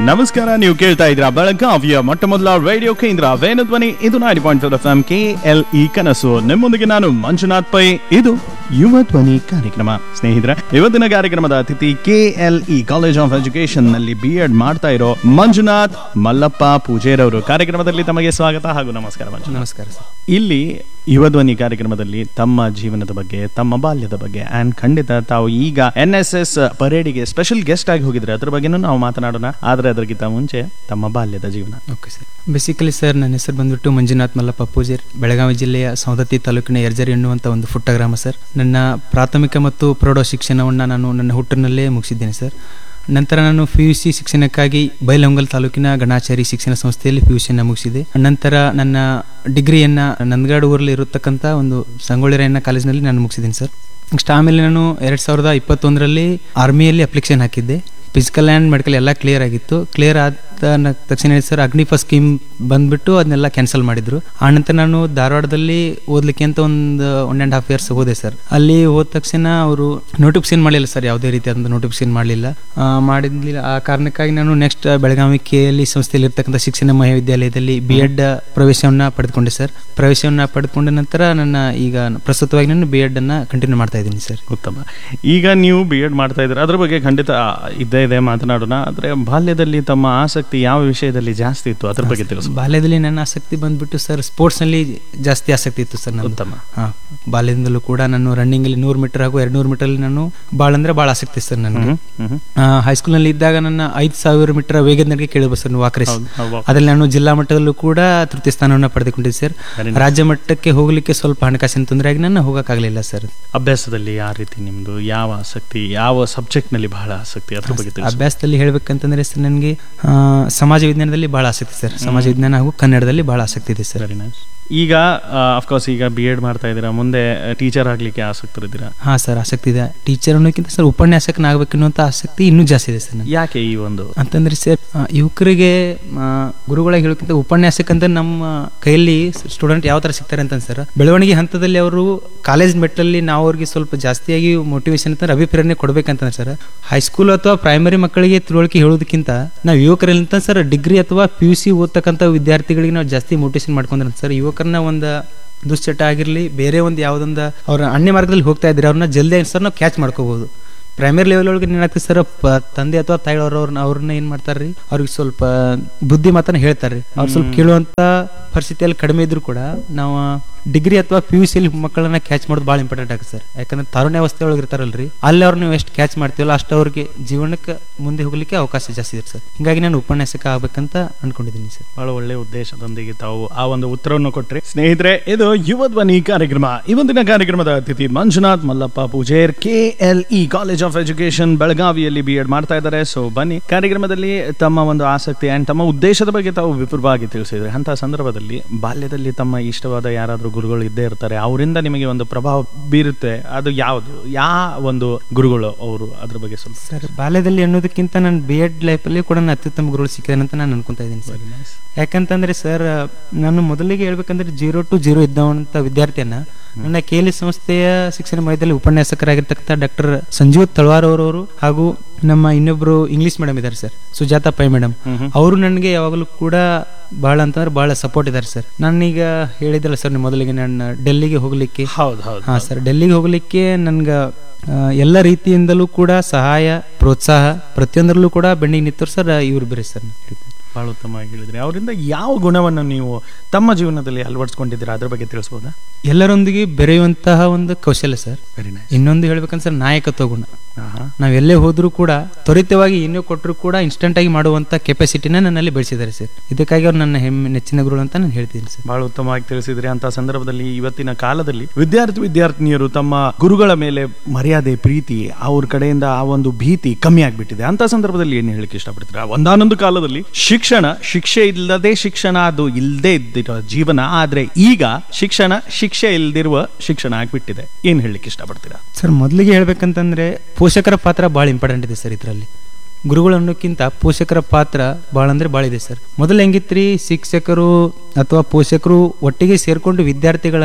ನಮಸ್ಕಾರ ನೀವು ಕೇಳ್ತಾ ಇದ್ರ ಬೆಳಗಾವಿಯ ಮೊಟ್ಟ ಮೊದಲ ರೇಡಿಯೋ ಕೇಂದ್ರ ವೇಣುಧ್ವನಿ ಇದು nine point four F M K L E ಕನಸು ನಿಮ್ಮೊಂದಿಗೆ ನಾನು ಮಂಜುನಾಥ್ ಪೈ ಇದು ಯುವ ಧ್ವನಿ ಕಾರ್ಯಕ್ರಮ ಸ್ನೇಹಿತರ ಇವತ್ತಿನ ಕಾರ್ಯಕ್ರಮದ ಅತಿಥಿ K L E college of education ನಲ್ಲಿ ಬಿ ಎಡ್ ಮಾಡ್ತಾ ಇರೋ ಮಂಜುನಾಥ್ ಮಲ್ಲಪ್ಪ ಪೂಜೇರವರು ಕಾರ್ಯಕ್ರಮದಲ್ಲಿ ತಮಗೆ ಸ್ವಾಗತ ಹಾಗೂ ನಮಸ್ಕಾರ ಮಂಜುನಾಥ್ ನಮಸ್ಕಾರ ಸರ್ ಇಲ್ಲಿ ಯುವಧ್ವನಿ ಕಾರ್ಯಕ್ರಮದಲ್ಲಿ ತಮ್ಮ ಜೀವನದ ಬಗ್ಗೆ ತಮ್ಮ ಬಾಲ್ಯದ ಬಗ್ಗೆ ಅಂಡ್ ಖಂಡಿತ ತಾವು ಈಗ ಎನ್ ಎಸ್ ಎಸ್ ಪರೇಡಿಗೆ ಸ್ಪೆಷಲ್ ಗೆಸ್ಟ್ ಆಗಿ ಹೋಗಿದ್ರೆ ಅದ್ರ ಬಗ್ಗೆನೂ ನಾವು ಮಾತನಾಡೋಣ ಆದ್ರೆ ಅದಕ್ಕಿಂತ ಮುಂಚೆ ತಮ್ಮ ಬಾಲ್ಯದ ಜೀವನ ಓಕೆ ಸರ್ ಬೇಸಿಕಲಿ ಸರ್ ನನ್ನ ಹೆಸರು ಬಂದ್ಬಿಟ್ಟು ಮಂಜುನಾಥ್ ಮಲ್ಲಪ್ಪ ಪೂಜೇರ್ ಬೆಳಗಾವಿ ಜಿಲ್ಲೆಯ ಸೌದತ್ತಿ ತಾಲೂಕಿನ ಯರ್ಜರಿ ಎನ್ನುವಂಥ ಒಂದು ಪುಟ್ಟ ಗ್ರಾಮ ಸರ್ ನನ್ನ ಪ್ರಾಥಮಿಕ ಮತ್ತು ಪ್ರೌಢ ಶಿಕ್ಷಣವನ್ನು ನಾನು ನನ್ನ ಹುಟ್ಟಿನಲ್ಲೇ ಮುಗಿಸಿದ್ದೇನೆ ಸರ್ ನಂತರ ನಾನು ಪಿ ಯು ಸಿ ಶಿಕ್ಷಣಕ್ಕಾಗಿ ಬೈಲಹೊಂಗಲ್ ತಾಲೂಕಿನ ಗಣಾಚಾರಿ ಶಿಕ್ಷಣ ಸಂಸ್ಥೆಯಲ್ಲಿ ಪಿ ಯು ಸಿಯನ್ನು ಮುಗಿಸಿದೆ ನಂತರ ನನ್ನ ಡಿಗ್ರಿಯನ್ನು ನಂದಗಾಡು ಊರಲ್ಲಿ ಇರತಕ್ಕಂಥ ಒಂದು ಸಂಗೊಳ್ಳಿ ರಾಯಣ್ಣ ಕಾಲೇಜಿನಲ್ಲಿ ನಾನು ಮುಗಿಸಿದ್ದೀನಿ ಸರ್ ನೆಕ್ಸ್ಟ್ ಆಮೇಲೆ ನಾನು ಎರಡು ಸಾವಿರದ ಇಪ್ಪತ್ತೊಂದರಲ್ಲಿ ಆರ್ಮಿಯಲ್ಲಿ ಅಪ್ಲಿಕೇಶನ್ ಹಾಕಿದ್ದೆ ಫಿಸಿಕಲ್ ಆ್ಯಂಡ್ ಮೆಡಿಕಲ್ ಎಲ್ಲ ಕ್ಲಿಯರ್ ಆಗಿತ್ತು ಕ್ಲಿಯರ್ ಆದ ನ- ತಕ್ಷಣ ಹೇಳಿ ಸರ್ ಅಗ್ನಿಫ ಸ್ಕೀಮ್ ಬಂದ್ಬಿಟ್ಟು ಅದನ್ನೆಲ್ಲ ಕ್ಯಾನ್ಸಲ್ ಮಾಡಿದ್ರು ಆನಂತರ ನಾನು ಧಾರವಾಡದಲ್ಲಿ ಓದ್ಲಿಕ್ಕೆ ಅಂತ ಒಂದು ಒನ್ ಆ್ಯಂಡ್ ಹಾಫ್ ಇಯರ್ಸ್ ಹೋದೆ ಸರ್ ಅಲ್ಲಿ ಹೋದ ತಕ್ಷಣ ಅವರು ನೋಟಿಫಿಕೇಶನ್ ಮಾಡಲಿಲ್ಲ ಸರ್ ಯಾವುದೇ ರೀತಿಯಾದಂಥ ನೋಟಿಫಿಕೇಶನ್ ಮಾಡಲಿಲ್ಲ ಮಾಡಿದ್ಲಿಲ್ಲ ಆ ಕಾರಣಕ್ಕಾಗಿ ನಾನು next Belagavi K L E ಸಂಸ್ಥೆಯಲ್ಲಿ ಇರ್ತಕ್ಕಂಥ ಶಿಕ್ಷಣ ಮಹಾವಿದ್ಯಾಲಯದಲ್ಲಿ ಬಿ ಎಡ್ ಪ್ರವೇಶವನ್ನು ಪಡೆದುಕೊಂಡೆ ಸರ್ ಪ್ರವೇಶವನ್ನು ಪಡೆದುಕೊಂಡ ನಂತರ ನನ್ನ ಈಗ ಪ್ರಸ್ತುತವಾಗಿ ನಾನು ಬಿ ಎಡ್ ಅನ್ನ ಕಂಟಿನ್ಯೂ ಮಾಡ್ತಾ ಇದ್ದೀನಿ ಸರ್ ಉತ್ತಮ ಈಗ ನೀವು ಬಿ ಎಡ್ ಮಾಡ್ತಾ ಇದ್ರೆ ಅದ್ರ ಬಗ್ಗೆ ಖಂಡಿತ ಇದ್ದೇ ಇದೆ ಮಾತನಾಡೋಣ ಆದ್ರೆ ಬಾಲ್ಯದಲ್ಲಿ ತಮ್ಮ ಆಸಕ್ತಿ ಯಾವ ವಿಷಯದಲ್ಲಿ ಜಾಸ್ತಿ ಇತ್ತು ಅದ್ರ ಬಗ್ಗೆ ತಿಳಿಸು ಬಾಲ್ಯದಲ್ಲಿ ನನ್ನ ಆಸಕ್ತಿ ಬಂದ್ಬಿಟ್ಟು ಸರ್ ಸ್ಪೋರ್ಟ್ಸ್ ನಲ್ಲಿ ಜಾಸ್ತಿ ಆಸಕ್ತಿ ಇತ್ತು ಸರ್ ನನ್ನ ಉತ್ತಮ ಹಾ ಬಾಲ್ಯದಿಂದಲೂ ಕೂಡ ನಾನು ರನ್ನಿಂಗ್ ಅಲ್ಲಿ ನೂರು ಮೀಟರ್ ಹಾಗೂ ಎರಡು ನೂರು ಮೀಟರ್ ಅಲ್ಲಿ ನಾನು ಭಾಳ ಅಂದ್ರೆ ಭಾಳ ಆಸಕ್ತಿ ಸರ್ ನನಗೆ ಹ್ಮ್ ಹ್ಮ್ ಹೈಸ್ಕೂಲ್ ನಲ್ಲಿ ಇದ್ದಾಗ ನನ್ನ ಐದು ಸಾವಿರ ಮೀಟರ್ ವೇಗದ ನಡಿಗೆ ಕೇಳಿದ್ರು ಸರ್ ವಾಕ್ ರೇಸ್ ಹೌದು, ಹೌದು. ಅದರಲ್ಲಿ ನಾನು ಜಿಲ್ಲಾ ಮಟ್ಟದಲ್ಲೂ ಕೂಡ ತೃತೀಯ ಸ್ಥಾನವನ್ನು ಪಡೆದುಕೊಂಡಿದ್ದೆ ಸರ್ Very nice. ರಾಜ್ಯ ಮಟ್ಟಕ್ಕೆ ಹೋಗ್ಲಿಕ್ಕೆ ಸ್ವಲ್ಪ ಹಣಕಾಸಿನ ತೊಂದರೆ ಆಗಿ ನಾನು ಹೋಗಕ್ಕಾಗಲಿಲ್ಲ ಸರ್ ಅಭ್ಯಾಸದಲ್ಲಿ ಯಾವ ರೀತಿ ನಿಮ್ದು ಯಾವ ಆಸಕ್ತಿ ಯಾವ ಸಬ್ಜೆಕ್ಟ್ ನಲ್ಲಿ ಬಹಳ ಆಸಕ್ತಿ ಅದ್ರ ಬಗ್ಗೆ ತಿಳಿಸು ಅಭ್ಯಾಸದಲ್ಲಿ ಹೇಳ್ಬೇಕಂತಂದ್ರೆ ಸರ್ ನನಗೆ ಆ, ಸಮಾಜ ವಿಜ್ಞಾನದಲ್ಲಿ ಬಹಳ ಆಸಕ್ತಿ ಸರ್ ಸಮಾಜ ವಿಜ್ಞಾನ ಹಾಗೂ ಕನ್ನಡದಲ್ಲಿ ಬಹಳ ಆಸಕ್ತಿ ಇದೆ ಸರ್ ವೆರಿ ನೈಸ್ ಈಗ ಅಫ್ಕೋರ್ಸ್ ಈಗ ಬಿ ಎಡ್ ಮಾಡ್ತಾ ಇದ್ದೀರಾ ಮುಂದೆ ಟೀಚರ್ ಆಗ್ಲಿಕ್ಕೆ ಆಸಕ್ತರಿದ್ದೀರಾ ಹಾ ಸರ್ ಆಸಕ್ತಿ ಇದೆ ಟೀಚರ್ ಅನ್ನೋಕ್ಕಿಂತ ಸರ್ ಉಪನ್ಯಾಸಕನಾಗಬೇಕನ್ನುವಂಥ ಆಸಕ್ತಿ ಇನ್ನೂ ಜಾಸ್ತಿ ಇದೆ ಸರ್ ನನಗೆ ಯಾಕೆ ಈ ಒಂದು ಅಂತಂದ್ರೆ ಸರ್ ಆ, ಯುವಕರಿಗೆ ಆ, ಗುರುಗಳಾಗಿ ಹೇಳೋಕ್ಕಿಂತ ಉಪನ್ಯಾಸಕ ಅಂತ ನಮ್ಮ ಕೈಯಲ್ಲಿ ಸ್ಟೂಡೆಂಟ್ ಯಾವ ಥರ ಸಿಗ್ತಾರೆ ಅಂತ ಸರ್ ಬೆಳವಣಿಗೆ ಹಂತದಲ್ಲಿ ಅವರು ಕಾಲೇಜ್ ಮೆಟ್ಟಲ್ಲಿ ನಾವು ಅವ್ರಿಗೆ ಸ್ವಲ್ಪ ಜಾಸ್ತಿಯಾಗಿ ಮೋಟಿವೇಶನ್ ಅಂತಂದ್ರೆ ಅಭಿಪ್ರೇರಣೆ ಕೊಡ್ಬೇಕಂತಂದ್ರೆ ಸರ್ ಹೈಸ್ಕೂಲ್ ಅಥವಾ ಪ್ರೈಮರಿ ಮಕ್ಕಳಿಗೆ ತಿಳುವಳಿಕೆ ಹೇಳೋದಕ್ಕಿಂತ ನಾವು ಯುವಕರಲ್ಲಿ ಸರ್ ಡಿಗ್ರಿ ಅಥವಾ ಪಿ ಯು ಸಿ ಓದ್ತಕ್ಕಂಥ ವಿದ್ಯಾರ್ಥಿಗಳಿಗೆ ನಾವು ಜಾಸ್ತಿ ಮೋಟಿವೇಶನ್ ಮಾಡ್ಕೊಂಡ್ರೆ ಸರ್ ಯುವಕರನ್ನ ಒಂದು ದುಶ್ಚಟ ಆಗಿರಲಿ ಬೇರೆ ಒಂದು ಯಾವುದೊಂದು ಅವ್ರ ಅನ್ಯ ಮಾರ್ಗದಲ್ಲಿ ಹೋಗ್ತಾ ಇದ್ರೆ ಅವ್ರನ್ನ ಜಲ್ದಿ ಸರ್ ನಾವು ಕ್ಯಾಚ್ ಮಾಡ್ಕೋಬಹುದು ಪ್ರೈಮರಿ ಲೆವೆಲ್ ಒಳಗೆ ಏನಾಗ್ತದೆ ಸರ್ ಪ- ತಂದೆ ಅಥವಾ ತಾಯಿಯವರು ಅವ್ರನ್ನ ಅವ್ರನ್ನ ಏನ್ ಮಾಡ್ತಾರ್ರಿ ಅವ್ರಿಗೆ ಸ್ವಲ್ಪ ಬುದ್ಧಿ ಮಾತನ್ನ ಹೇಳ್ತಾರ್ರಿ ಅವ್ರು ಸ್ವಲ್ಪ ಕೇಳುವಂತ ಪರಿಸ್ಥಿತಿಯಲ್ಲಿ ಕಡಿಮೆ ಇದ್ರು ಕೂಡ ನಾವು ಡಿಗ್ರಿ ಅಥವಾ ಪಿ ಯು ಸಿಲಿ ಮಕ್ಕಳನ್ನ ಕ್ಯಾಚ್ ಮಾಡೋದು ಭಾಳ ಇಂಪಾರ್ಟೆಂಟ್ ಆಗುತ್ತೆ ಸರ್ ಯಾಕಂದ್ರೆ ತಾರುಣ್ಯಾವಸ್ಥೆ ಒಳಗೆ ಇರ್ತಾರಲ್ರಿ ಅಲ್ಲಿ ಅವ್ರು ನೀವು ಎಷ್ಟು ಕ್ಯಾಚ್ ಮಾಡ್ತೀವಲ್ಲ ಅಷ್ಟು ಅವ್ರಿಗೆ ಜೀವನಕ್ಕೆ ಮುಂದೆ ಹೋಗ್ಲಿಕ್ಕೆ ಅವಕಾಶ ಜಾಸ್ತಿ ಇದೆ ಸರ್ ಹಿಂಗಾಗಿ ನಾನು ಉಪನ್ಯಾಸಕ ಆಗ್ಬೇಕಂತ ಅನ್ಕೊಂಡಿದ್ದೀನಿ ಸರ್ ಬಹಳ ಒಳ್ಳೆ ಉದ್ದೇಶದೊಂದಿಗೆ ತಾವು ಆ ಒಂದು ಉತ್ತರವನ್ನು ಕೊಟ್ರಿ ಸ್ನೇಹಿತರೆ ಇದು ಯುವ ಧ್ವನಿ ಕಾರ್ಯಕ್ರಮ ಇವತ್ತಿನ ಕಾರ್ಯಕ್ರಮದ ಅತಿಥಿ Manjunath Mallappa Pujer K L E college of education ಬೆಳಗಾವಿಯಲ್ಲಿ ಬಿ ಎಡ್ ಮಾಡ್ತಾ ಇದ್ದಾರೆ ಸೊ ಬನ್ನಿ ಕಾರ್ಯಕ್ರಮದಲ್ಲಿ ತಮ್ಮ ಒಂದು ಆಸಕ್ತಿ ಅಂಡ್ ತಮ್ಮ ಉದ್ದೇಶದ ಬಗ್ಗೆ ತಾವು ವಿಪುಲವಾಗಿ ತಿಳಿಸಿದ್ರೆ ಅಂತ ಸಂದರ್ಭದಲ್ಲಿ ಬಾಲ್ಯದಲ್ಲಿ ತಮ್ಮ ಇಷ್ಟವಾದ ಯಾರಾದ್ರೂ ಗುರುಗಳು ಇದ್ದೇ ಇರ್ತಾರೆ ಅವರಿಂದ ನಿಮಗೆ ಒಂದು ಪ್ರಭಾವ ಬೀರುತ್ತೆ ಅದು ಯಾವುದು ಯಾವ ಒಂದು ಗುರುಗಳು ಅವರು ಅದ್ರ ಬಗ್ಗೆ ಸ್ವಲ್ಪ ಸರ್ ಬಾಲ್ಯದಲ್ಲಿ ಅನ್ನೋದಕ್ಕಿಂತ ನನ್ನ ಬಿ ಎಡ್ ಲೈಫಲ್ಲಿ ಕೂಡ ನನ್ನ ಅತ್ಯುತ್ತಮ ಗುರುಗಳು ಸಿಕ್ಕಿದೆ ಅಂತ ನಾನು ಅನ್ಕೊಂತಾ ಇದ್ದೀನಿ ಸರ್ ಯಾಕಂತಂದ್ರೆ ಸರ್ ನಾನು ಮೊದಲಿಗೆ ಹೇಳ್ಬೇಕಂದ್ರೆ ಜೀರೋ ಟು ಜೀರೋ ಇದ್ದವಂತ ವಿದ್ಯಾರ್ಥಿಯನ್ನ ನನ್ನ ಕೇಲಿ ಸಂಸ್ಥೆಯ ಶಿಕ್ಷಣ ಮಯದಲ್ಲಿ ಉಪನ್ಯಾಸಕರಾಗಿರ್ತಕ್ಕಂಥ ಡಾಕ್ಟರ್ ಸಂಜೀವ್ ತಳವಾರ್ ಅವರವರು ಹಾಗೂ ನಮ್ಮ ಇನ್ನೊಬ್ರು ಇಂಗ್ಲಿಷ್ ಮೇಡಮ್ ಇದ್ದಾರೆ ಸರ್ ಸುಜಾತ ಪೈ ಮೇಡಮ್ ಅವರು ನನಗೆ ಯಾವಾಗಲೂ ಕೂಡ ಬಹಳ ಅಂತಂದ್ರೆ ಬಹಳ ಸಪೋರ್ಟ್ ಇದ್ದಾರೆ ಸರ್ ನಾನೀಗ ಹೇಳಿದಲ್ಲ ಸರ್ ಮೊದಲಿಗೆ ನಾನು ಡೆಲ್ಲಿಗೆ ಹೋಗ್ಲಿಕ್ಕೆ ಹೌದು ಹೌದು ಹಾ ಸರ್ ಡೆಲ್ಲಿಗೆ ಹೋಗ್ಲಿಕ್ಕೆ ನನ್ಗೆ ಆ, ಎಲ್ಲ ರೀತಿಯಿಂದಲೂ ಕೂಡ ಸಹಾಯ ಪ್ರೋತ್ಸಾಹ ಪ್ರತಿಯೊಂದರಲ್ಲೂ ಕೂಡ ಬೆಂಡಿಗೆ ನಿಂತರು ಸರ್ ಇವ್ರು ಬೇರೆ ಸರ್ ಬಹಳ ಉತ್ತಮವಾಗಿ ಹೇಳಿದ್ರಿ ಅವರಿಂದ ಯಾವ ಗುಣವನ್ನು ನೀವು ತಮ್ಮ ಜೀವನದಲ್ಲಿ ಅಳವಡಿಸ್ಕೊಂಡಿದ್ದೀರಾ ಅದ್ರ ಬಗ್ಗೆ ತಿಳಿಸ್ಬೋದಾ ಎಲ್ಲರೊಂದಿಗೆ ಬೆರೆಯುವಂತಹ ಒಂದು ಕೌಶಲ್ಯ ಸರ್ ವೆರಿ ನೈಸ್ ಇನ್ನೊಂದು ಹೇಳ್ಬೇಕಂದ್ರೆ ಸರ್ ನಾಯಕತ್ವ ಗುಣ ನಾವ್ ಎಲ್ಲೇ ಹೋದ್ರೂ ಕೂಡ ತ್ವರಿತವಾಗಿ ಏನೋ ಕೊಟ್ಟರು ಕೂಡ ಇನ್ಸ್ಟಂಟ್ ಆಗಿ ಮಾಡುವಂತ ಕೆಪಾಸಿಟಿನ ನನ್ನಲ್ಲಿ ಬೆಳೆಸಿದ್ದಾರೆ ಸರ್ ಇದಕ್ಕಾಗಿ ಅವ್ರು ನನ್ನ ಹೆಮ್ಮೆ ನೆಚ್ಚಿನ ಗುರುಗಳು ಅಂತ ನಾನು ಹೇಳ್ತೀನಿ ಸರ್ ಬಹಳ ಉತ್ತಮವಾಗಿ ತಿಳಿಸಿದ್ರಿ ಅಂತ ಸಂದರ್ಭದಲ್ಲಿ ಇವತ್ತಿನ ಕಾಲದಲ್ಲಿ ವಿದ್ಯಾರ್ಥಿ ವಿದ್ಯಾರ್ಥಿನಿಯರು ತಮ್ಮ ಗುರುಗಳ ಮೇಲೆ ಮರ್ಯಾದೆ ಪ್ರೀತಿ ಅವ್ರ ಕಡೆಯಿಂದ ಆ ಒಂದು ಭೀತಿ ಕಮ್ಮಿ ಆಗ್ಬಿಟ್ಟಿದೆ ಅಂತ ಸಂದರ್ಭದಲ್ಲಿ ಏನು ಹೇಳಕ್ಕೆ ಇಷ್ಟಪಡ್ತೀರಾ ಒಂದಾನೊಂದು ಕಾಲದಲ್ಲಿ ಶಿಕ್ಷಣ ಶಿಕ್ಷೆ ಇಲ್ಲದೆ ಶಿಕ್ಷಣ ಅದು ಇಲ್ಲದೆ ಇದ್ದಿರೋ ಜೀವನ ಆದ್ರೆ ಈಗ ಶಿಕ್ಷಣ ಶಿಕ್ಷೆ ಇಲ್ದಿರುವ ಶಿಕ್ಷಣ ಆಗ್ಬಿಟ್ಟಿದೆ ಏನ್ ಹೇಳಲಿಕ್ಕೆ ಇಷ್ಟಪಡ್ತೀರಾ ಸರ್ ಮೊದಲಿಗೆ ಹೇಳ್ಬೇಕಂತಂದ್ರೆ ಪೋಷಕರ ಪಾತ್ರ ಭಾಳ ಇಂಪಾರ್ಟೆಂಟ್ ಇದೆ ಸರ್ ಇದರಲ್ಲಿ ಗುರುಗಳು ಅನ್ನೋಕ್ಕಿಂತ ಪೋಷಕರ ಪಾತ್ರ ಭಾಳ ಅಂದ್ರೆ ಭಾಳ ಇದೆ ಸರ್ ಮೊದಲು ಹೆಂಗಿತ್ರಿ ಶಿಕ್ಷಕರು ಅಥವಾ ಪೋಷಕರು ಒಟ್ಟಿಗೆ ಸೇರ್ಕೊಂಡು ವಿದ್ಯಾರ್ಥಿಗಳನ್ನ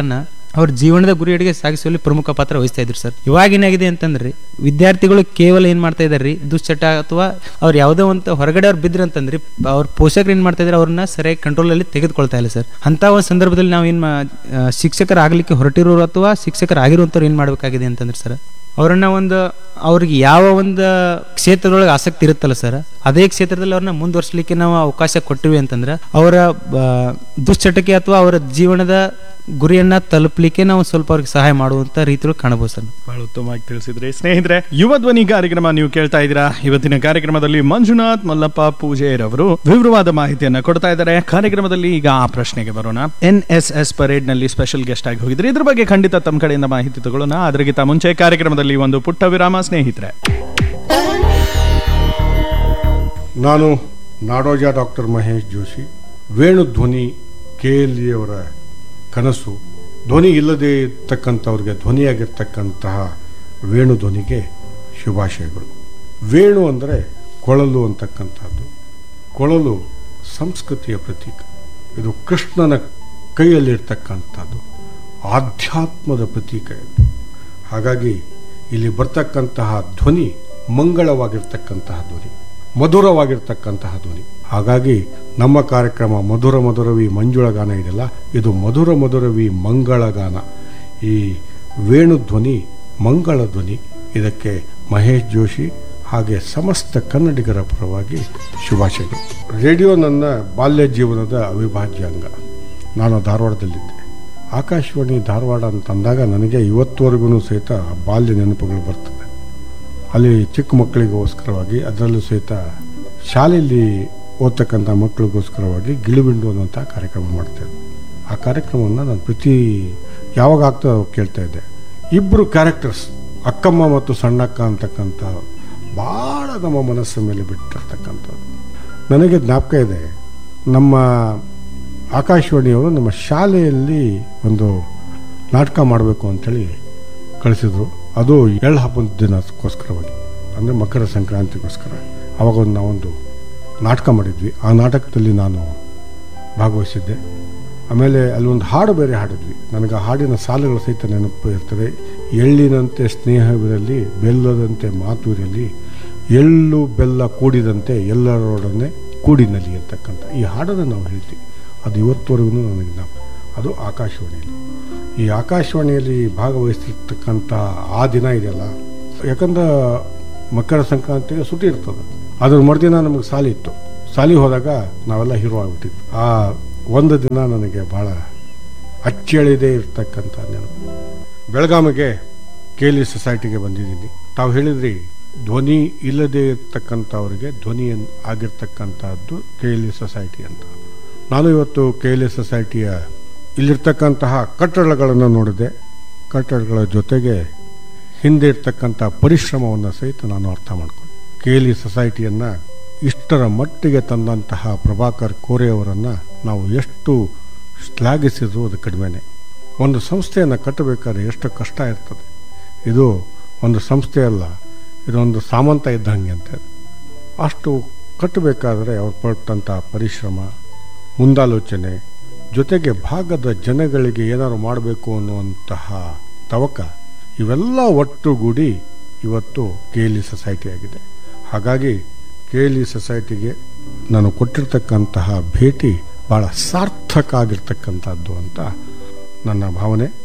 ಅವ್ರ ಜೀವನದ ಗುರಿಯಡಿಗೆ ಸಾಗಿಸುವಲ್ಲಿ ಪ್ರಮುಖ ಪಾತ್ರ ವಹಿಸ್ತಾ ಇದ್ರು ಸರ್ ಇವಾಗ ಏನಾಗಿದೆ ಅಂತಂದ್ರೆ ವಿದ್ಯಾರ್ಥಿಗಳು ಕೇವಲ ಏನ್ ಮಾಡ್ತಾ ಇದಾರೆ ರೀ ಅಥವಾ ಅವ್ರು ಯಾವುದೋ ಒಂದು ಹೊರಗಡೆ ಅವ್ರು ಬಿದ್ರು ಅಂತಂದ್ರೆ ಅವ್ರ ಪೋಷಕರು ಏನ್ ಮಾಡ್ತಾ ಇದಾರೆ ಅವ್ರನ್ನ ಸರಿಯಾಗಿ ಕಂಟ್ರೋಲ್ ಅಲ್ಲಿ ತೆಗೆದುಕೊಳ್ತಾ ಇಲ್ಲ ಸರ್ ಅಂತ ಒಂದು ಸಂದರ್ಭದಲ್ಲಿ ನಾವು ಏನ್ ಮಾ- ಆ, ಶಿಕ್ಷಕರಾಗ್ಲಿಕ್ಕೆ ಹೊರಟಿರೋರು ಅಥವಾ ಶಿಕ್ಷಕರಾಗಿರುವಂತವ್ರು ಏನ್ ಮಾಡ್ಬೇಕಾಗಿದೆ ಅಂತಂದ್ರೆ ಸರ್ ಅವರನ್ನ ಒಂದು ಅವ್ರಿಗೆ ಯಾವ ಒಂದು ಕ್ಷೇತ್ರದೊಳಗೆ ಆಸಕ್ತಿ ಇರುತ್ತಲ್ಲ ಸರ್ ಅದೇ ಕ್ಷೇತ್ರದಲ್ಲಿ ಅವ್ರನ್ನ ಮುಂದುವರ್ಸ್ಲಿಕ್ಕೆ ನಾವು ಅವಕಾಶ ಕೊಟ್ಟಿವಿ ಅಂತಂದ್ರೆ ಅವರ ಆ, ದುಶ್ಚಟಕ್ಕೆ ಅಥವಾ ಅವರ ಜೀವನದ ಗುರಿಯನ್ನ ತಲುಪಲಿಕ್ಕೆ ನಾವು ಸ್ವಲ್ಪ ಅವ್ರಿಗೆ ಸಹಾಯ ಮಾಡುವಂತ ರೀತಿಯಲ್ಲಿ ಕಾಣಬಹುದು ಸರ್ ಬಹಳ ಉತ್ತಮವಾಗಿ ತಿಳಿಸಿದ್ರಿ ಸ್ನೇಹಿತರೆ ಯುವ ಧ್ವನಿ ಕಾರ್ಯಕ್ರಮ ನೀವು ಕೇಳ್ತಾ ಇದ್ದೀರಾ ಇವತ್ತಿನ ಕಾರ್ಯಕ್ರಮದಲ್ಲಿ ಮಂಜುನಾಥ್ ಮಲ್ಲಪ್ಪ ಪೂಜೇರ್ ಅವರು ವಿವರವಾದ ಮಾಹಿತಿಯನ್ನ ಕೊಡ್ತಾ ಇದ್ದಾರೆ ಕಾರ್ಯಕ್ರಮದಲ್ಲಿ ಈಗ ಆ ಪ್ರಶ್ನೆಗೆ ಬರೋಣ ಎನ್ ಎಸ್ ಎಸ್ ಪರೇಡ್ ನಲ್ಲಿ ಸ್ಪೆಷಲ್ ಗೆಸ್ಟ್ ಆಗಿ ಹೋಗಿದ್ರಿ ಇದ್ರ ಬಗ್ಗೆ ಖಂಡಿತ ತಮ್ಮ ಕಡೆಯಿಂದ ಮಾಹಿತಿ ತಗೊಳ್ಳೋಣ ಅದರಿಗಿಂತ ಮುಂಚೆ ಕಾರ್ಯಕ್ರಮದಲ್ಲಿ ಒಂದು ಪುಟ್ಟ ವಿರಾಮ ಸ್ನೇಹಿತರೆ ನಾನು Nadoja doctor Mahesh Joshi Venu Dhwani K L E ಅವರ ಕನಸು ಧ್ವನಿ ಇಲ್ಲದೆ ಇರ್ತಕ್ಕಂಥವ್ರಿಗೆ ಧ್ವನಿಯಾಗಿರ್ತಕ್ಕಂತಹ ವೇಣು ಧ್ವನಿಗೆ ಶುಭಾಶಯಗಳು ವೇಣು ಅಂದರೆ ಕೊಳಲು ಅಂತಕ್ಕಂಥದ್ದು ಕೊಳಲು ಸಂಸ್ಕೃತಿಯ ಪ್ರತೀಕ ಇದು ಕೃಷ್ಣನ ಕೈಯಲ್ಲಿರ್ತಕ್ಕಂಥದ್ದು ಆಧ್ಯಾತ್ಮದ ಪ್ರತೀಕ ಇದು ಹಾಗಾಗಿ ಇಲ್ಲಿ ಬರ್ತಕ್ಕಂತಹ ಧ್ವನಿ ಮಂಗಳವಾಗಿರ್ತಕ್ಕಂತಹ ಧ್ವನಿ ಮಧುರವಾಗಿರ್ತಕ್ಕಂತಹ ಧ್ವನಿ ಹಾಗಾಗಿ ನಮ್ಮ ಕಾರ್ಯಕ್ರಮ ಮಧುರ ಮಧುರವಿ ಮಂಜುಳ ಗಾನ ಇದೆಯಲ್ಲ ಇದು ಮಧುರ ಮಧುರವಿ ಮಂಗಳ ಗಾನ ಈ ವೇಣು ಧ್ವನಿ ಮಂಗಳ ಧ್ವನಿ ಇದಕ್ಕೆ ಮಹೇಶ್ ಜೋಶಿ ಹಾಗೆ ಸಮಸ್ತ ಕನ್ನಡಿಗರ ಪರವಾಗಿ ಶುಭಾಶಯಗಳು ರೇಡಿಯೋ ನನ್ನ ಬಾಲ್ಯ ಜೀವನದ ಅವಿಭಾಜ್ಯ ಅಂಗ ನಾನು ಧಾರವಾಡದಲ್ಲಿದ್ದೆ ಆಕಾಶವಾಣಿ ಧಾರವಾಡ ಅಂತಂದಾಗ ನನಗೆ ಇವತ್ತುವರೆಗೂ ಸಹಿತ ಬಾಲ್ಯ ನೆನಪುಗಳು ಬರ್ತದೆ ಅಲ್ಲಿ ಚಿಕ್ಕ ಮಕ್ಕಳಿಗೋಸ್ಕರವಾಗಿ ಅದರಲ್ಲೂ ಸಹಿತ ಶಾಲೆಯಲ್ಲಿ ಓದ್ತಕ್ಕಂಥ ಮಕ್ಕಳಿಗೋಸ್ಕರವಾಗಿ ಗಿಳಿಬಿಂಡು ಅನ್ನುವಂಥ ಕಾರ್ಯಕ್ರಮ ಮಾಡ್ತಾಯಿದ್ದೆ ಆ ಕಾರ್ಯಕ್ರಮವನ್ನು ನಾನು ಪ್ರತಿ ಯಾವಾಗ ಆಗ್ತದೆ ಅವಾಗ ಕೇಳ್ತಾ ಇದ್ದೆ ಇಬ್ಬರು ಕ್ಯಾರೆಕ್ಟರ್ಸ್ ಅಕ್ಕಮ್ಮ ಮತ್ತು ಸಣ್ಣಕ್ಕ ಅಂತಕ್ಕಂಥ ಭಾಳ ನಮ್ಮ ಮನಸ್ಸಿನ ಮೇಲೆ ಬಿಟ್ಟಿರ್ತಕ್ಕಂಥದ್ದು ನನಗೆ ಜ್ಞಾಪಕ ಇದೆ ನಮ್ಮ ಆಕಾಶವಾಣಿಯವರು ನಮ್ಮ ಶಾಲೆಯಲ್ಲಿ ಒಂದು ನಾಟಕ ಮಾಡಬೇಕು ಅಂಥೇಳಿ ಕಳಿಸಿದ್ರು ಅದು ಎಳ್ಳು ಹಬ್ಬದ ದಿನಕ್ಕೋಸ್ಕರವಾಗಿ ಅಂದರೆ ಮಕರ ಸಂಕ್ರಾಂತಿಗೋಸ್ಕರ ಅವಾಗ ಒಂದು ನಾವೊಂದು ನಾಟಕ ಮಾಡಿದ್ವಿ ಆ ನಾಟಕದಲ್ಲಿ ನಾನು ಭಾಗವಹಿಸಿದ್ದೆ ಆಮೇಲೆ ಅಲ್ಲಿ ಒಂದು ಹಾಡು ಬೇರೆ ಹಾಡಿದ್ವಿ ನನಗೆ ಆ ಹಾಡಿನ ಸಾಲುಗಳು ಸಹಿತ ನೆನಪು ಇರ್ತದೆ ಎಳ್ಳಿನಂತೆ ಸ್ನೇಹವಿರಲಿ ಬೆಲ್ಲದಂತೆ ಮಾತು ಇರಲಿ ಎಳ್ಳು ಬೆಲ್ಲ ಕೂಡಿದಂತೆ ಎಲ್ಲರೊಡನೆ ಕೂಡಿನಲಿ ಅಂತಕ್ಕಂಥ ಈ ಹಾಡನ್ನು ನಾವು ಹೇಳ್ತೀವಿ ಅದು ಇವತ್ತುವರೆಗೂ ನನಗೆ ನಾವು ಅದು ಆಕಾಶವಾಣಿಯಲ್ಲಿ ಈ ಆಕಾಶವಾಣಿಯಲ್ಲಿ ಭಾಗವಹಿಸ್ತಿರ್ತಕ್ಕಂಥ ಆ ದಿನ ಇದೆಯಲ್ಲ ಯಾಕಂದ್ರೆ ಮಕರ ಸಂಕ್ರಾಂತಿಗೆ ಸುಟಿ ಇರ್ತದೆ ಅದ್ರ ಮರುದಿನ ನಮಗೆ ಸಾಲಿ ಇತ್ತು ಸಾಲಿ ಹೋದಾಗ ನಾವೆಲ್ಲ ಹೀರೋ ಆಗ್ಬಿಟ್ಟಿದ್ವಿ ಆ ಒಂದು ದಿನ ನನಗೆ ಭಾಳ ಅಚ್ಚಳಿದೇ ಇರ್ತಕ್ಕಂಥ ನೆನಪು ಬೆಳಗಾವಿಗೆ ಕೇಲಿ ಸೊಸೈಟಿಗೆ ಬಂದಿದ್ದೀನಿ ತಾವು ಹೇಳಿದ್ರಿ ಧ್ವನಿ ಇಲ್ಲದೆ ಇರ್ತಕ್ಕಂಥವ್ರಿಗೆ ಧ್ವನಿ ಎನ್- ಆಗಿರ್ತಕ್ಕಂಥದ್ದು ಕೇಲಿ ಸೊಸೈಟಿ ಅಂತ ನಾನು ಇವತ್ತು ಕೇಲಿ ಸೊಸೈಟಿಯ ಇಲ್ಲಿರ್ತಕ್ಕಂತಹ ಕಟ್ಟಡಗಳನ್ನು ನೋಡಿದೆ ಕಟ್ಟಡಗಳ ಜೊತೆಗೆ ಹಿಂದೆ ಇರ್ತಕ್ಕಂಥ ಪರಿಶ್ರಮವನ್ನು ಸಹಿತ ನಾನು ಅರ್ಥ ಮಾಡ್ಕೊಂಡೆ ಕೇಲಿ ಸೊಸೈಟಿಯನ್ನು ಇಷ್ಟರ ಮಟ್ಟಿಗೆ ತಂದಂತಹ ಪ್ರಭಾಕರ್ ಕೋರೆ ಅವರನ್ನು ನಾವು ಎಷ್ಟು ಶ್ಲಾಘಿಸಿದ್ರು ಅದು ಕಡಿಮೆನೆ ಒಂದು ಸಂಸ್ಥೆಯನ್ನು ಕಟ್ಟಬೇಕಾದ್ರೆ ಎಷ್ಟು ಕಷ್ಟ ಇರ್ತದೆ ಇದು ಒಂದು ಸಂಸ್ಥೆ ಅಲ್ಲ ಇದೊಂದು ಸಾಮಂತ ಇದ್ದಂಗೆ ಅಂತ ಅಷ್ಟು ಕಟ್ಟಬೇಕಾದ್ರೆ ಅವ್ರು ಪಟ್ಟಂಥ ಪರಿಶ್ರಮ ಮುಂದಾಲೋಚನೆ ಜೊತೆಗೆ ಭಾಗದ ಜನಗಳಿಗೆ ಏನಾದ್ರು ಮಾಡಬೇಕು ಅನ್ನುವಂತಹ ತವಕ ಇವೆಲ್ಲ ಒಟ್ಟುಗೂಡಿ ಇವತ್ತು ಕೆ ಎಲ್ ಇ ಸೊಸೈಟಿ ಆಗಿದೆ ಹಾಗಾಗಿ ಕೆ ಎಲ್ ಇ ಸೊಸೈಟಿಗೆ ನಾನು ಕೊಟ್ಟಿರ್ತಕ್ಕಂತಹ ಭೇಟಿ ಭಾಳ ಸಾರ್ಥಕ ಆಗಿರ್ತಕ್ಕಂಥದ್ದು ಅಂತ ನನ್ನ ಭಾವನೆ